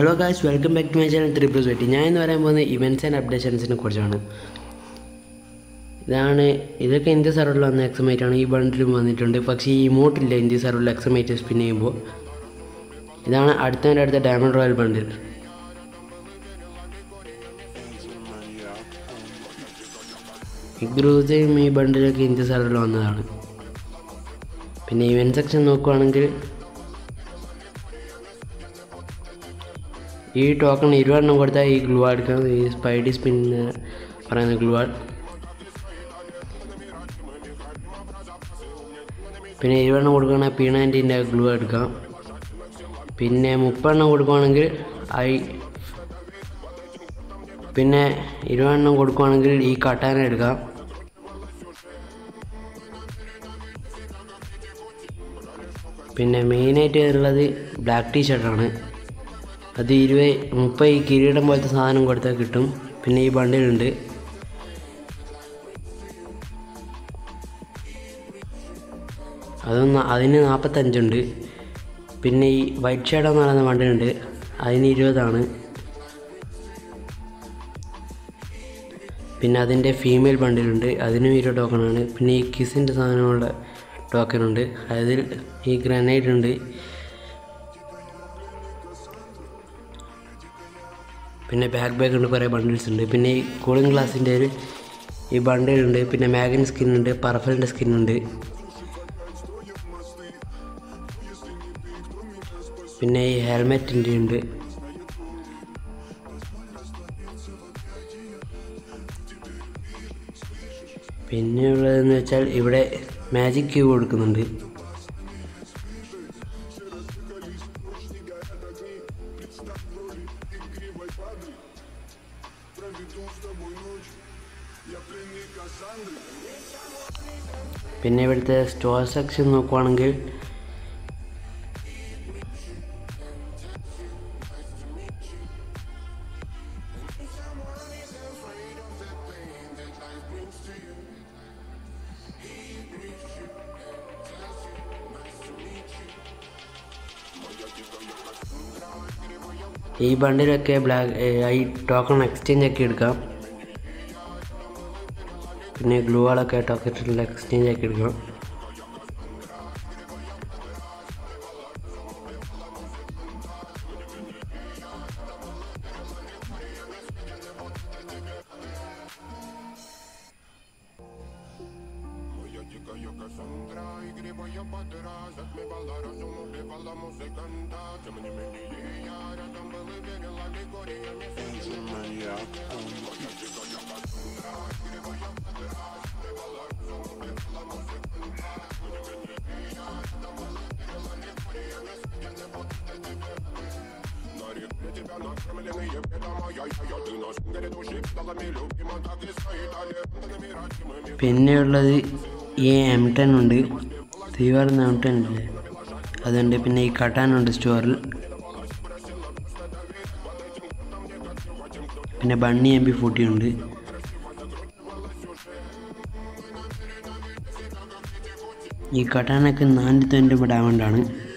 hello guys welcome back to my channel ത്രിപ്ലസ് വെറ്റി ഞാൻ എന്ന് പറയാൻ പോകുന്നത് ഇവൻറ്റ്സ് ആൻഡ് അപ്ഡേഷൻസിനെ കുറിച്ചാണ് ഇതാണ് ഇതൊക്കെ ഇന്ത്യ സർവറിൽ വന്ന എക്സമേറ്റ് ആണ് ഈ ബണ്ടിലും വന്നിട്ടുണ്ട് പക്ഷേ ഈ ഇമോട്ടില്ല ഇന്ത്യ സർവറിൽ എക്സമേറ്റ് സ്പിൻ ചെയ്യുമ്പോൾ ഇതാണ് അടുത്തതിൻ്റെ അടുത്ത ഡയമണ്ട് റോയൽ ബണ്ടിൽ ഇഗ്രൂസയും ഈ ബണ്ടിലൊക്കെ ഇന്ത്യ സർവറിൽ വന്നതാണ് പിന്നെ ഇവൻറ്റ് സെക്ഷൻ നോക്കുവാണെങ്കിൽ ഈ ടോക്കൺ ഇരുപതെണ്ണം കൊടുത്താൽ ഈ ഗ്ലൂ എടുക്കണം ഈ സ്പൈഡി സ്പിൻ പറയുന്ന ഗ്ലൂ പിന്നെ ഇരുപതെണ്ണം കൊടുക്കുകയാണെങ്കിൽ പി നയൻറ്റീൻ്റെ ഗ്ലൂ എടുക്കാം പിന്നെ മുപ്പെണ്ണം കൊടുക്കുകയാണെങ്കിൽ ഐ പിന്നെ ഇരുപതെണ്ണം കൊടുക്കുകയാണെങ്കിൽ ഈ കട്ടാന എടുക്കാം പിന്നെ മെയിനായിട്ട് ഉള്ളത് ബ്ലാക്ക് ടീ ഷർട്ടാണ് അത് ഇരുപത് മുപ്പത് ഈ കിരീടം പോലത്തെ സാധനം കൊടുത്താൽ കിട്ടും പിന്നെ ഈ ബണ്ടിലുണ്ട് അതൊന്ന് അതിന് നാൽപ്പത്തഞ്ചുണ്ട് പിന്നെ ഈ വൈറ്റ് ഷേഡ് എന്ന് പറയുന്ന ബണ്ടിലുണ്ട് അതിന് ഇരുപതാണ് പിന്നെ അതിൻ്റെ ഫീമെയിൽ ബണ്ടിലുണ്ട് അതിനും ഇരുപത് ടോക്കണാണ് പിന്നെ ഈ കിസിൻ്റെ സാധനമുള്ള ടോക്കണുണ്ട് അതിൽ ഈ ഗ്രനൈഡ് ഉണ്ട് പിന്നെ ബാക്ക് ബാഗ് ഉണ്ട് കുറേ ബണ്ടിൽസ് ഉണ്ട് പിന്നെ ഈ കൂളിംഗ് ഗ്ലാസിൻ്റെ ഒരു ഈ ബണ്ടിലുണ്ട് പിന്നെ മാഗൻ സ്കിൻ ഉണ്ട് പർഫലിൻ്റെ സ്കിൻ ഉണ്ട് പിന്നെ ഈ ഹെൽമെറ്റിൻ്റെ ഉണ്ട് പിന്നെ ഉള്ളതെന്ന് വെച്ചാൽ ഇവിടെ മാജിക് ക്യൂബ് കൊടുക്കുന്നുണ്ട് പിന്നെ ഇവിടുത്തെ സ്റ്റോർ സെക്ഷൻ നോക്കുവാണെങ്കിൽ ഈ ബണ്ടിലൊക്കെ ബ്ലാക്ക് ഈ ടോക്കൺ എക്സ്ചേഞ്ച് ഒക്കെ എടുക്കാം പിന്നെ ഗ്ലൂകളൊക്കെ ടോക്കറ്റിൽ എക്സ്ചേഞ്ച് ആക്കി എടുക്കണം പിന്നെയുള്ളത് ഈ എം ടെൻ ഉണ്ട് തീവാർന്ന എം ടെൻ ഇല്ലേ അതുണ്ട് പിന്നെ ഈ കട്ടാനുണ്ട് സ്റ്റോറിൽ പിന്നെ ബണ്ണി എം പി ഫോർട്ടി ഉണ്ട് ഈ കട്ടാനൊക്കെ നാനൂറ്റി തൊണ്ണൂറ്റി ഡയമണ്ടാണ്